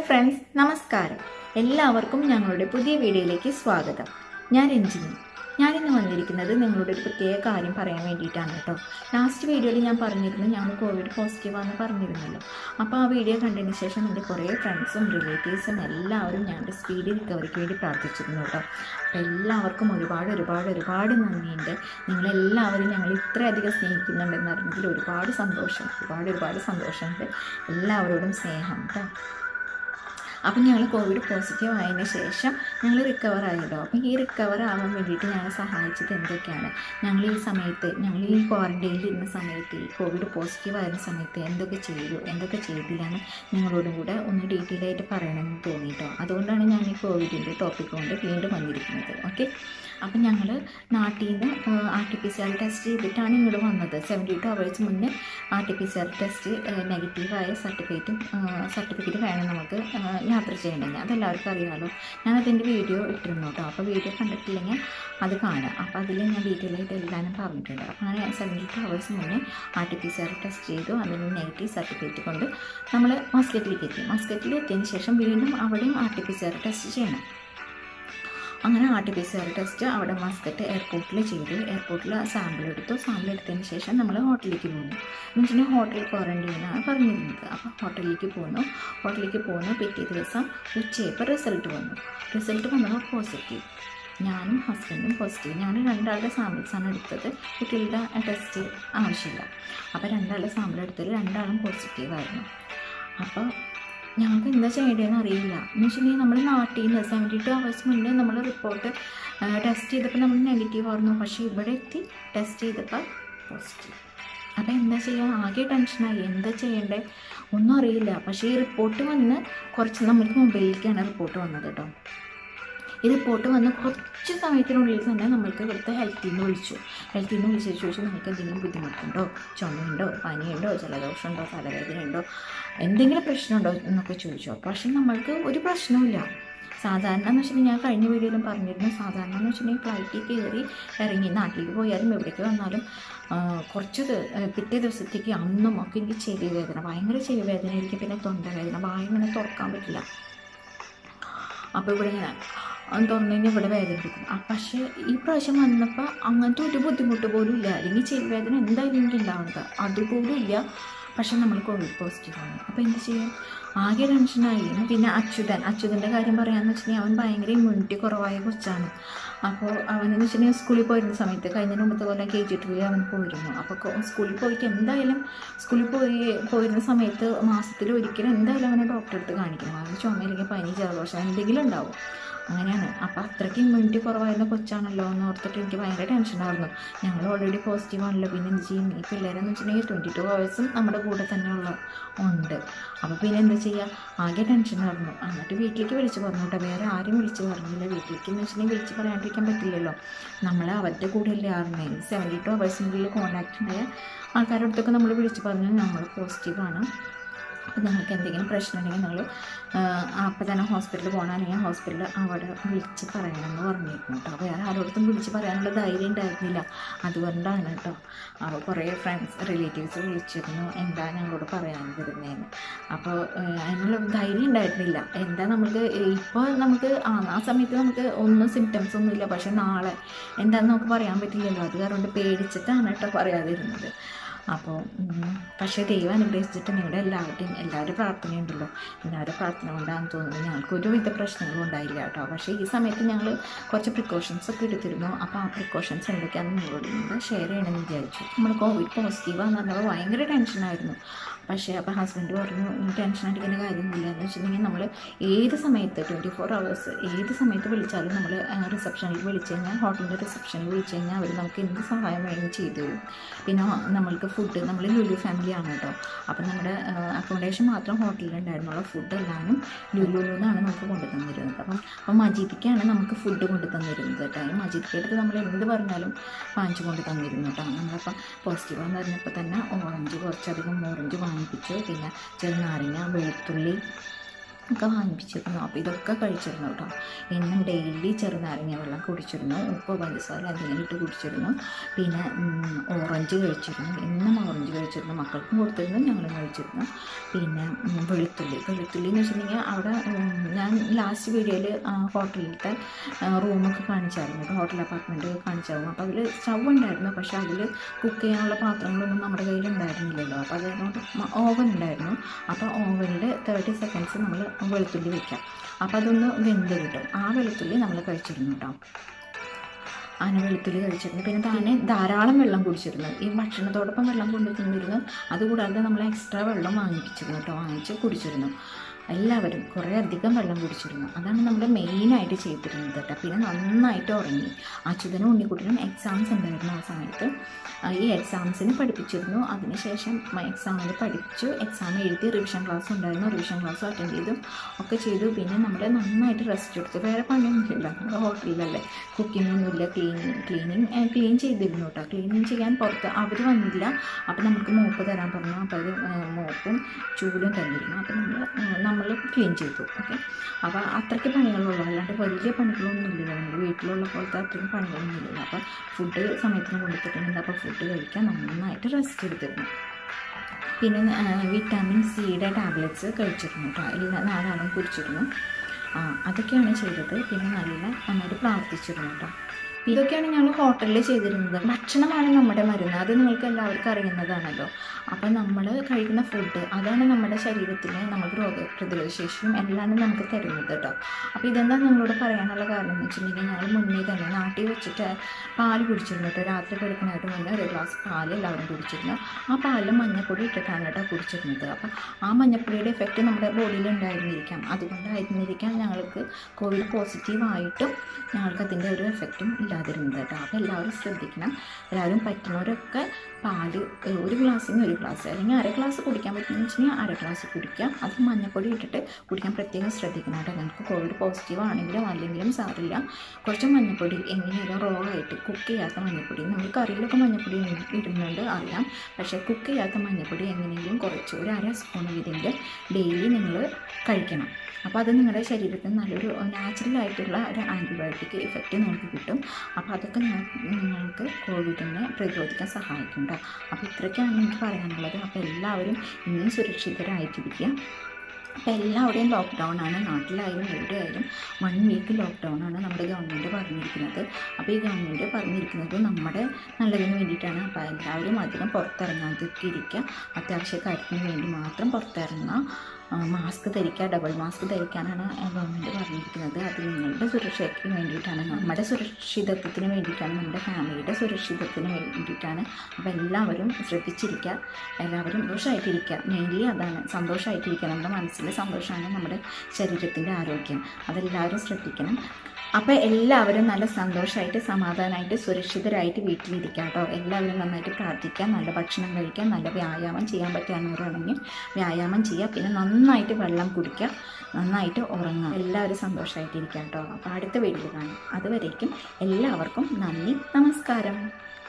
friends നമസ്കാരം എല്ലാവർക്കും ഞങ്ങളുടെ പുതിയ വീഡിയോയിലേക്ക് സ്വാഗതം ഞാൻ രഞ്ജിനി ഞാനിന്ന് വന്നിരിക്കുന്നത് നിങ്ങളോട് ഒരു പ്രത്യേക കാര്യം പറയാൻ വേണ്ടിയിട്ടാണ് കേട്ടോ ലാസ്റ്റ് വീഡിയോയിൽ ഞാൻ പറഞ്ഞിരുന്നു ഞാൻ കോവിഡ് പോസിറ്റീവാണെന്ന് പറഞ്ഞിരുന്നല്ലോ അപ്പോൾ ആ വീഡിയോ കണ്ടതിന് ശേഷം എൻ്റെ കുറേ ഫ്രണ്ട്സും റിലേറ്റീവ്സും എല്ലാവരും ഞങ്ങളുടെ സ്പീഡ് റിക്കവറിക്ക് വേണ്ടി പ്രാർത്ഥിച്ചിരുന്നു കേട്ടോ അപ്പോൾ എല്ലാവർക്കും ഒരുപാട് ഒരുപാട് ഒരുപാട് നന്ദിയുണ്ട് നിങ്ങളെല്ലാവരും ഞങ്ങൾ ഇത്രയധികം സ്നേഹിക്കുന്നുണ്ടെന്ന് അറിഞ്ഞതിൽ ഒരുപാട് സന്തോഷം ഒരുപാട് ഒരുപാട് സന്തോഷമുണ്ട് എല്ലാവരോടും സ്നേഹം കേട്ടോ അപ്പം ഞങ്ങൾ കോവിഡ് പോസിറ്റീവ് ആയതിന് ശേഷം ഞങ്ങൾ റിക്കവർ ആയല്ലോ അപ്പം ഈ റിക്കവർ ആവാൻ വേണ്ടിയിട്ട് ഞങ്ങളെ സഹായിച്ചത് എന്തൊക്കെയാണ് ഞങ്ങൾ ഈ സമയത്ത് ഞങ്ങൾ ഈ ക്വാറൻറ്റൈനിൽ ഇരുന്ന സമയത്ത് ഈ കോവിഡ് പോസിറ്റീവ് ആയിരുന്ന സമയത്ത് എന്തൊക്കെ ചെയ്തു എന്തൊക്കെ ചെയ്തില്ലാന്ന് നിങ്ങളോടും കൂടെ ഒന്ന് ഡീറ്റെയിൽ ആയിട്ട് പറയണമെന്ന് തോന്നിയിട്ടോ അതുകൊണ്ടാണ് ഞാൻ ഈ കോവിഡിൻ്റെ ടോപ്പിക് കൊണ്ട് വീണ്ടും വന്നിരിക്കുന്നത് ഓക്കെ അപ്പം ഞങ്ങൾ നാട്ടിൽ നിന്ന് R T P C R test ചെയ്തിട്ടാണ് ഇങ്ങോട്ട് വന്നത് സെവൻറ്റി ടു അവേഴ്സ് മുന്നേ R T P C R test നെഗറ്റീവായ സർട്ടിഫിക്കറ്റും സർട്ടിഫിക്കറ്റ് വേണം നമുക്ക് ആ, യാത്ര ചെയ്യണമെങ്കിൽ അതെല്ലാവർക്കും അറിയാമല്ലോ ഞാൻ അതിൻ്റെ വീഡിയോ ഇട്ടിരുന്നു കേട്ടോ അപ്പോൾ വീഡിയോ കണ്ടിട്ടില്ലെങ്കിൽ അത് കാണാം അപ്പോൾ അതിൽ ഞാൻ ഡീറ്റെയിൽ ആയിട്ട് എല്ലാവരും പറഞ്ഞിട്ടുണ്ട് അപ്പോൾ അങ്ങനെ സെവൻറ്റി ടു അവേഴ്സ് മുന്നേ R T P C R test ചെയ്തു അതിന് നെഗറ്റീവ് സർട്ടിഫിക്കറ്റ് കൊണ്ട് നമ്മൾ മസ്കറ്റിലേക്ക് എത്തി മസ്കറ്റിൽ എത്തിയതിന് ശേഷം വീണ്ടും അവിടെയും R T P C R test ചെയ്യണം അങ്ങനെ R T P C R test അവിടെ മസ്കറ്റ് എയർപോർട്ടിൽ ചെയ്തു എയർപോർട്ടിൽ സാമ്പിൾ എടുത്തു സാമ്പിൾ എടുത്തതിന് ശേഷം നമ്മൾ ഹോട്ടലിലേക്ക് പോകുന്നു എന്ന് വെച്ചിട്ടുണ്ടെങ്കിൽ ഹോട്ടൽ ക്വാറൻറ്റൈനാണ് പറഞ്ഞിരുന്നത് അപ്പോൾ ഹോട്ടലിലേക്ക് പോന്നു ഹോട്ടലിലേക്ക് പോന്നു പിറ്റേ ദിവസം ഉച്ചയപ്പോൾ റിസൾട്ട് വന്നു റിസൾട്ട് വന്നപ്പോൾ പോസിറ്റീവ് ഞാനും ഹസ്ബൻഡും പോസിറ്റീവ് ഞാൻ രണ്ടാളുടെ സാമ്പിൾസാണ് എടുത്തത് കുട്ടികളുടെ ടെസ്റ്റ് ആവശ്യമില്ല അപ്പോൾ രണ്ടാളുടെ സാമ്പിൾ എടുത്തതിൽ രണ്ടാളും പോസിറ്റീവായിരുന്നു അപ്പോൾ ഞങ്ങൾക്ക് എന്താ ചെയ്യേണ്ടതെന്ന് അറിയില്ല എന്ന് വെച്ചിട്ടുണ്ടെങ്കിൽ നമ്മൾ നാട്ടിൽ നിന്ന് സെവൻറ്റി ടു അവേഴ്സ് മുന്നേ നമ്മൾ റിപ്പോർട്ട് ടെസ്റ്റ് ചെയ്തപ്പോൾ നമ്മൾ നെഗറ്റീവ് ആയിരുന്നു പക്ഷേ ഇവിടെ എത്തി ടെസ്റ്റ് ചെയ്തപ്പോൾ പോസിറ്റീവ് അപ്പോൾ എന്താ ചെയ്യുക ആകെ ടെൻഷനായി എന്താ ചെയ്യേണ്ടേ ഒന്നും അറിയില്ല പക്ഷേ ഈ റിപ്പോർട്ട് വന്ന് കുറച്ച് നമുക്ക് മൊബൈലിലേക്കാണ് റിപ്പോർട്ട് വന്നത് കേട്ടോ ഈ റിപ്പോർട്ട് വന്ന് കുറച്ച് സമയത്തിനുള്ളിൽ തന്നെ നമ്മൾക്ക് ഇവിടുത്തെ ഹെൽത്തിൽ നിന്ന് വിളിച്ചു ഹെൽത്തിൽ നിന്ന് വിളിച്ചു ചോദിച്ചു നിങ്ങൾക്ക് എന്തെങ്കിലും ബുദ്ധിമുട്ടുണ്ടോ ചുമയുണ്ടോ പനിയുണ്ടോ ജലദോഷമുണ്ടോ തലവേദനയുണ്ടോ എന്തെങ്കിലും പ്രശ്നമുണ്ടോ എന്നൊക്കെ ചോദിച്ചു പക്ഷെ നമ്മൾക്ക് ഒരു പ്രശ്നവുമില്ല സാധാരണ എന്ന് വെച്ചിട്ടുണ്ടെങ്കിൽ ഞാൻ കഴിഞ്ഞ വീഡിയോയിലും പറഞ്ഞിരുന്നു സാധാരണ എന്ന് വെച്ചിട്ടുണ്ടെങ്കിൽ ഫ്ലൈറ്റിൽ കയറി ഇറങ്ങി നാട്ടിലേക്ക് പോയാലും എവിടേക്ക് വന്നാലും ആ, കുറച്ച് ദി- ആ, പിറ്റേ ദിവസത്തേക്ക് അന്നും ഒക്കെ എനിക്ക് ചെവി വേദന ഭയങ്കര ചെവി വേദന എനിക്ക് പിന്നെ തൊണ്ടവേദന വായ ഇങ്ങനെ തുറക്കാൻ പറ്റില്ല അപ്പോൾ ഇവിടെ ഇങ്ങനെ അത് തുറന്നു കഴിഞ്ഞാൽ ഇവിടെ വേദന എടുക്കും ആ പക്ഷേ ഈ പ്രാവശ്യം വന്നപ്പോൾ അങ്ങനത്തെ ഒരു ബുദ്ധിമുട്ട് പോലും ഇല്ല അല്ലെങ്കിൽ ചെവി വേദന എന്തായാലും എനിക്ക് ഉണ്ടാവുന്നത് അതുപോലും ഇല്ല പക്ഷെ നമ്മൾ കോവിഡ് പോസിറ്റീവാണ് അപ്പോൾ എന്ത് ചെയ്യും ആകെ ടെൻഷനായി പിന്നെ അച്യുതൻ അച്യുതൻ്റെ കാര്യം പറയാമെന്ന് വെച്ചിട്ടുണ്ടെങ്കിൽ അവൻ ഭയങ്കര ഇമ്മ്യൂണിറ്റി കുറവായ കൊച്ചാണ് അപ്പോൾ അവനെന്ന് വെച്ചിട്ടുണ്ടെങ്കിൽ സ്കൂളിൽ പോയിരുന്ന സമയത്ത് കഴിഞ്ഞ മുമ്പത്തെ കൊല്ലം കെ ജി ടുവിൽ അവൻ പോയിരുന്നു അപ്പോൾ കൊ- സ്കൂളിൽ പോയിട്ട് എന്തായാലും സ്കൂളിൽ പോയി പോയിരുന്ന സമയത്ത് മാസത്തിൽ ഒരിക്കലും എന്തായാലും അവനെ ഡോക്ടറെ അടുത്ത് കാണിക്കണം അവന് ചുമയില്ലെങ്കിൽ പനി ജലദോഷം എന്തെങ്കിലും ഉണ്ടാവും അങ്ങനെയാണ് അപ്പോൾ അത്രയ്ക്ക് ഇമ്മ്യൂണിറ്റി കുറവായിരുന്ന കൊച്ചാണല്ലോ എന്ന് ഓർത്തിട്ട് എനിക്ക് ഭയങ്കര ടെൻഷനായിരുന്നു ഞങ്ങൾ ഓൾറെഡി പോസിറ്റീവ് ആണല്ലോ പിന്നെ എന്ത് ചെയ്യും ഈ പിള്ളേരെന്ന് വെച്ചിട്ടുണ്ടെങ്കിൽ ട്വൻറ്റി ടു ഹവേഴ്സും നമ്മുടെ കൂടെ തന്നെയുള്ള ഉണ്ട് അപ്പോൾ പിന്നെ എന്താ ചെയ്യുക ആകെ ടെൻഷനായിരുന്നു എന്നിട്ട് വീട്ടിലേക്ക് വിളിച്ച് പറഞ്ഞു കേട്ടോ വേറെ ആരും വിളിച്ച് പറഞ്ഞില്ല വീട്ടിലേക്ക് എന്ന് വെച്ചിട്ടുണ്ടെങ്കിൽ വിളിച്ച് പറയാണ്ടിരിക്കാൻ പറ്റില്ലല്ലോ നമ്മൾ അവരുടെ കൂടെ അല്ലേ ആറുന്നേ സെവൻറ്റി ടു ഹവേഴ്സിനുള്ളിൽ കോൺടാക്റ്റ് ഉണ്ടായ ആൾക്കാരുടെ അടുത്തൊക്കെ നമ്മൾ വിളിച്ച് പറഞ്ഞു നമ്മൾ പോസിറ്റീവാണ് അപ്പോൾ നിങ്ങൾക്ക് എന്തെങ്കിലും പ്രശ്നം ഉണ്ടെങ്കിൽ നിങ്ങൾ അപ്പോൾ തന്നെ ഹോസ്പിറ്റലിൽ പോകണമെങ്കിൽ ഹോസ്പിറ്റലിൽ അവിടെ വിളിച്ച് പറയണമെന്ന് പറഞ്ഞിരുന്നു കേട്ടോ വേറെ ആരോടത്തും വിളിച്ച് പറയാനുള്ള ധൈര്യം ഉണ്ടായിരുന്നില്ല അതുകൊണ്ടാണ് കേട്ടോ അപ്പോൾ കുറേ ഫ്രണ്ട്സ് റിലേറ്റീവ്സ് വിളിച്ചിരുന്നു എന്താ ഞങ്ങളോട് പറയാൻ വരുന്നതെന്ന് അപ്പോൾ അതിനുള്ള ധൈര്യം ഉണ്ടായിരുന്നില്ല എന്താ നമുക്ക് ഇപ്പോൾ നമുക്ക് ആ ആ സമയത്ത് നമുക്ക് ഒന്നും സിംറ്റംസ് ഒന്നുമില്ല പക്ഷെ നാളെ എന്താണെന്ന് നമുക്ക് പറയാൻ പറ്റില്ലല്ലോ അത് കാരണം കൊണ്ട് പേടിച്ചിട്ടാണ് കേട്ടോ പറയാതിരുന്നത് അപ്പോൾ ഉം, പക്ഷേ ദൈവം അനുഗ്രഹിച്ചിട്ട് നിങ്ങളുടെ എല്ലാവരുടെയും എല്ലാവരുടെ പ്രാർത്ഥനയുണ്ടല്ലോ എല്ലാവരുടെ പ്രാർത്ഥന കൊണ്ടാണെന്ന് തോന്നുന്നു ഞങ്ങൾക്ക് ഒരുവിധ പ്രശ്നങ്ങളും ഉണ്ടായില്ല കേട്ടോ പക്ഷേ ഈ സമയത്ത് ഞങ്ങൾ കുറച്ച് പ്രിക്കോഷൻസ് ഒക്കെ എടുത്തിരുന്നു അപ്പോൾ ആ പ്രിക്കോഷൻസ് എന്തൊക്കെയാണെന്ന് നിങ്ങളോട് നിങ്ങൾ ഷെയർ ചെയ്യണമെന്ന് വിചാരിച്ചു നമ്മൾ കോവിഡ് പോസിറ്റീവാന്ന് പറഞ്ഞപ്പോൾ ഭയങ്കര ടെൻഷനായിരുന്നു പക്ഷേ അപ്പോൾ ഹസ്ബൻഡ് പറഞ്ഞു ടെൻഷൻ അടിക്കേണ്ട കാര്യമൊന്നുമില്ല എന്ന് വെച്ചിട്ടുണ്ടെങ്കിൽ നമ്മൾ ഏത് സമയത്ത് ട്വൻറ്റി ഫോർ അവേഴ്സ് ഏത് സമയത്ത് വിളിച്ചാലും നമ്മൾ റിസപ്ഷനിൽ വിളിച്ചു കഴിഞ്ഞാൽ ഹോട്ടലിൻ്റെ റിസപ്ഷനിൽ വിളിച്ചു കഴിഞ്ഞാൽ അവർ നമുക്ക് എന്ത് സഹായം വേണമെങ്കിൽ ചെയ്തു തരും പിന്നെ നമ്മൾക്ക് ഫുഡ് നമ്മൾ ലുലു ഫാമിലിയാണ് കേട്ടോ അപ്പം നമ്മുടെ അക്കോമഡേഷൻ മാത്രം ഹോട്ടലിൽ ഉണ്ടായിരുന്നുള്ള ഫുഡ് എല്ലാവരും ലുലുവിൽ നിന്നാണ് നമുക്ക് കൊണ്ടു തന്നിരുന്നത് അപ്പം അപ്പം മജീദിക്കാണ് നമുക്ക് ഫുഡ് കൊണ്ടു തന്നിരുന്നത് കേട്ടോ ഈ മജീദിക്ക് അടുത്ത് നമ്മൾ എന്ത് പറഞ്ഞാലും വാങ്ങിച്ചു കൊണ്ട് തന്നിരുന്നു കേട്ടോ നമ്മളപ്പം പോസിറ്റീവ് എന്ന് പറഞ്ഞപ്പോൾ തന്നെ ഓറഞ്ച് കുറച്ചധികം ഓറഞ്ച് വാങ്ങിപ്പിച്ചു പിന്നെ ചെറുനാരങ്ങ വെളുത്തുള്ളി ഒക്കെ വാങ്ങിപ്പിച്ചിരുന്നു അപ്പോൾ ഇതൊക്കെ കഴിച്ചിരുന്നു കേട്ടോ എന്നും ഡെയിലി ചെറുനാരങ്ങ വെള്ളം കുടിച്ചിരുന്നു ഉപ്പ് പഞ്ചസാര അതിങ്ങനെ ഇട്ട് കുടിച്ചിരുന്നു പിന്നെ ഉം, ഓറഞ്ച് കഴിച്ചിരുന്നു എന്നും ഓറഞ്ച് കഴിച്ചിരുന്നു മക്കൾക്കും കൊടുത്തിരുന്നു ഞങ്ങളും കഴിച്ചിരുന്നു പിന്നെ ഉം, വെളുത്തുള്ളി വെളുത്തുള്ളി എന്ന് വെച്ചിട്ടുണ്ടെങ്കിൽ അവിടെ ഉം, ഞാൻ ലാസ്റ്റ് വീഡിയോയിൽ ഹോട്ടലിലത്തെ റൂമൊക്കെ കാണിച്ചായിരുന്നു കേട്ടോ ഹോട്ടൽ അപ്പാർട്ട്മെൻറ്റ് കാണിച്ചായിരുന്നു അപ്പോൾ അതിൽ സ്റ്റവ് ഉണ്ടായിരുന്നു പക്ഷേ അതിൽ കുക്ക് ചെയ്യാനുള്ള പാത്രങ്ങളൊന്നും നമ്മുടെ കയ്യിൽ ഉണ്ടായിരുന്നില്ലല്ലോ അപ്പോൾ അതുകൊണ്ട് ഓവൻ ഉണ്ടായിരുന്നു അപ്പോൾ ഓവനിൽ തേർട്ടി സെക്കൻഡ്സ് നമ്മൾ വെളുത്തുള്ളി വെക്കാം അപ്പോൾ അതൊന്ന് വെന്ത് കിട്ടും ആ വെളുത്തുള്ളി നമ്മൾ കഴിച്ചിരുന്നു കേട്ടോ ആന വെളുത്തുള്ളി കഴിച്ചിരുന്നു പിന്നെ താനെ ധാരാളം വെള്ളം കുടിച്ചിരുന്നു ഈ ഭക്ഷണത്തോടൊപ്പം വെള്ളം കൊണ്ടു തിന്നിരുന്നു അതുകൂടാതെ നമ്മൾ എക്സ്ട്രാ വെള്ളം വാങ്ങിപ്പിച്ചിരുന്നു കേട്ടോ വാങ്ങിച്ച് കുടിച്ചിരുന്നു എല്ലാവരും കുറേ അധികം വെള്ളം കുടിച്ചിരുന്നു അതാണ് നമ്മൾ മെയിനായിട്ട് ചെയ്തിരുന്നത് കേട്ടോ പിന്നെ നന്നായിട്ട് ഉറങ്ങി അച്യുതനും ഉണ്ണിക്കുട്ടനും എക്സാംസ് ഉണ്ടായിരുന്നു ആ സമയത്ത് ആ, ഈ എക്സാംസിന് പഠിപ്പിച്ചിരുന്നു അതിനുശേഷം എക്സാമിന് പഠിച്ചു എക്സാം എഴുതി റിവിഷൻ ക്ലാസ് ഉണ്ടായിരുന്നു റിവിഷൻ ക്ലാസ് അറ്റൻഡ് ചെയ്തു ഒക്കെ ചെയ്തു പിന്നെ നമ്മൾ നന്നായിട്ട് റെസ്റ്റ് എടുത്തു വേറെ പണിയൊന്നുമില്ല നമ്മുടെ ഹോട്ടലിലല്ലേ കുക്കിംഗ് ഒന്നുമില്ല ക്ലീനിങ് ക്ലീനിങ് ക്ലീൻ ചെയ്തിരുന്നു കേട്ടോ ക്ലീനിങ് ചെയ്യാൻ പുറത്ത് അവർ വന്നില്ല അപ്പോൾ നമുക്ക് മോപ്പ് തരാൻ പറഞ്ഞു അപ്പോൾ അവർ മോപ്പും ചൂലും തന്നിരുന്നു അപ്പോൾ നമ്മൾ നമ്മൾ ക്ലീൻ ചെയ്തു ഓക്കെ അപ്പോൾ അത്രയ്ക്ക് പണികളുള്ളൂ അല്ലാണ്ട് വലിയ പണികളൊന്നും ഇല്ലല്ലോ നമ്മൾ വീട്ടിലുള്ള പോലത്തെ അത്രയും പണികളൊന്നും ഇല്ലല്ലോ അപ്പോൾ ഫുഡ് സമയത്തിന് കൊണ്ടുത്തിട്ടുണ്ട് അപ്പോൾ ഫുഡ് കഴിക്കാൻ നന്നായിട്ട് റെസ്റ്റ് എടുത്തിരുന്നു പിന്നെ ആ, വിറ്റാമിൻ സിയുടെ ടാബ്ലറ്റ്സ് കഴിച്ചിരുന്നു കേട്ടോ എല്ലാ നാലാളും കുടിച്ചിരുന്നു ആ, അതൊക്കെയാണ് ചെയ്തത് പിന്നെ നല്ല നന്നായിട്ട് പ്രാർത്ഥിച്ചിരുന്നു കേട്ടോ ഇതൊക്കെയാണ് ഞങ്ങൾ ഹോട്ടലിൽ ചെയ്തിരുന്നത് ഭക്ഷണമാണ് നമ്മുടെ മരുന്ന് അത് നിങ്ങൾക്ക് എല്ലാവർക്കും അറിയുന്നതാണല്ലോ അപ്പം നമ്മൾ കഴിക്കുന്ന ഫുഡ് അതാണ് നമ്മുടെ ശരീരത്തിന് നമുക്ക് രോഗപ്രതിരോധ ശേഷിയും എല്ലാം നമുക്ക് തരുന്നത് കേട്ടോ അപ്പോൾ ഇതെന്താ നിങ്ങളോട് പറയാനുള്ള കാരണം എന്ന് വെച്ചിട്ടുണ്ടെങ്കിൽ ഞങ്ങൾ മുന്നേ തന്നെ നാട്ടിൽ വെച്ചിട്ട് പാല് കുടിച്ചിരുന്നു കേട്ടോ രാത്രി കിടക്കുന്നതിന് മുന്നേ ഒരു ഗ്ലാസ് പാല് എല്ലാവരും കുടിച്ചിരുന്നു ആ പാലിൽ മഞ്ഞപ്പൊടി ഇട്ടിട്ടാണ് കേട്ടോ കുടിച്ചിരുന്നത് അപ്പം ആ മഞ്ഞപ്പൊടിയുടെ എഫക്റ്റ് നമ്മുടെ ബോഡിയിൽ ഉണ്ടായിരുന്നിരിക്കാം അതുകൊണ്ടായിരുന്നിരിക്കാം ഞങ്ങൾക്ക് കോവിഡ് പോസിറ്റീവായിട്ടും ഞങ്ങൾക്ക് അതിൻ്റെ ഒരു എഫക്റ്റും ഇല്ലാതിരുന്നത് കേട്ടോ അപ്പോൾ എല്ലാവരും ശ്രദ്ധിക്കണം എല്ലാവരും പറ്റുന്നവരൊക്കെ പാല് ഏഹ്, ഒരു ഗ്ലാസ്സിന് ഒരു ഗ്ലാസ് അല്ലെങ്കിൽ അര ഗ്ലാസ് കുടിക്കാൻ പറ്റുമെന്ന് വെച്ചിട്ടുണ്ടെങ്കിൽ അര ഗ്ലാസ് കുടിക്കാം അത് മഞ്ഞപ്പൊടി ഇട്ടിട്ട് കുടിക്കാൻ പ്രത്യേകം ശ്രദ്ധിക്കണം കേട്ടോ നിങ്ങൾക്ക് കോവിഡ് പോസിറ്റീവ് ആണെങ്കിലും അല്ലെങ്കിലും സാറില്ല കുറച്ച് മഞ്ഞപ്പൊടി എങ്ങനെയാലും റോ ആയിട്ട് കുക്ക് ചെയ്യാത്ത മഞ്ഞപ്പൊടി നമ്മൾ കറിയിലൊക്കെ മഞ്ഞപ്പൊടി ഇടുന്നുണ്ട് അറിയാം പക്ഷേ കുക്ക് ചെയ്യാത്ത മഞ്ഞപ്പൊടി എങ്ങനെയെങ്കിലും കുറച്ച് ഒരു അര സ്പൂൺ വീതെങ്കിലും ഡെയിലി നിങ്ങൾ കഴിക്കണം അപ്പോൾ അത് നിങ്ങളുടെ ശരീരത്തിന് നല്ലൊരു നാച്ചുറൽ ആയിട്ടുള്ള ഒരു ആൻറ്റിബയോട്ടിക് ഇഫക്റ്റ് നിങ്ങൾക്ക് കിട്ടും അപ്പോൾ അതൊക്കെ നി- നിങ്ങൾക്ക് കോവിഡിനെ പ്രതിരോധിക്കാൻ സഹായിക്കും കേട്ടോ അപ്പോൾ ഇത്രയൊക്കെയാണ് എനിക്ക് പറയാനുള്ളത് അപ്പോൾ എല്ലാവരും ഇനിയും സുരക്ഷിതരായിട്ടിരിക്കുക അപ്പോൾ എല്ലാവരുടെയും ലോക്ക്ഡൗൺ ആണ് നാട്ടിലായാലും എവിടെയായാലും വൺ വീക്ക് ലോക്ക്ഡൗൺ ആണ് നമ്മുടെ ഗവൺമെൻറ് പറഞ്ഞിരിക്കുന്നത് അപ്പോൾ ഈ ഗവൺമെൻറ് പറഞ്ഞിരിക്കുന്നത് നമ്മുടെ നല്ലതിന് വേണ്ടിയിട്ടാണ് അപ്പോൾ എല്ലാവരും അധികം പുറത്തിറങ്ങാതൊക്കെ ഇരിക്കുക അത്യാവശ്യ കാര്യത്തിന് വേണ്ടി മാത്രം പുറത്തിറങ്ങുക ആ, മാസ്ക് ധരിക്കുക ഡബിൾ മാസ്ക് ധരിക്കാനാണ് ഗവൺമെൻറ് പറഞ്ഞിരിക്കുന്നത് അത് നിങ്ങളുടെ സുരക്ഷയ്ക്ക് വേണ്ടിയിട്ടാണ് നമ്മുടെ സുരക്ഷിതത്വത്തിന് വേണ്ടിയിട്ടാണ് നമ്മുടെ ഫാമിലിയുടെ സുരക്ഷിതത്വത്തിന് വേണ്ടിയിട്ടാണ് അപ്പോൾ എല്ലാവരും ശ്രദ്ധിച്ചിരിക്കുക എല്ലാവരും സന്തോഷമായിട്ടിരിക്കുക മെയിൻലി അതാണ് സന്തോഷമായിട്ടിരിക്കുക നമ്മുടെ മനസ്സിൽ സന്തോഷമാണ് നമ്മുടെ ശരീരത്തിൻ്റെ ആരോഗ്യം അതെല്ലാവരും ശ്രദ്ധിക്കണം അപ്പോൾ എല്ലാവരും നല്ല സന്തോഷമായിട്ട് സമാധാനമായിട്ട് സുരക്ഷിതരായിട്ട് വീട്ടിലിരിക്കുക കേട്ടോ എല്ലാവരും നന്നായിട്ട് പ്രാർത്ഥിക്കുക നല്ല ഭക്ഷണം കഴിക്കുക നല്ല വ്യായാമം ചെയ്യാൻ പറ്റുകയാണെന്നുണ്ടെങ്കിൽ വ്യായാമം ചെയ്യുക പിന്നെ നന്നായിട്ട് വെള്ളം കുടിക്കുക നന്നായിട്ട് ഉറങ്ങുക എല്ലാവരും സന്തോഷമായിട്ടിരിക്കുക കേട്ടോ അപ്പോൾ അടുത്ത വീഡിയോ കാണാം അതുവരേക്കും എല്ലാവർക്കും നന്ദി നമസ്കാരം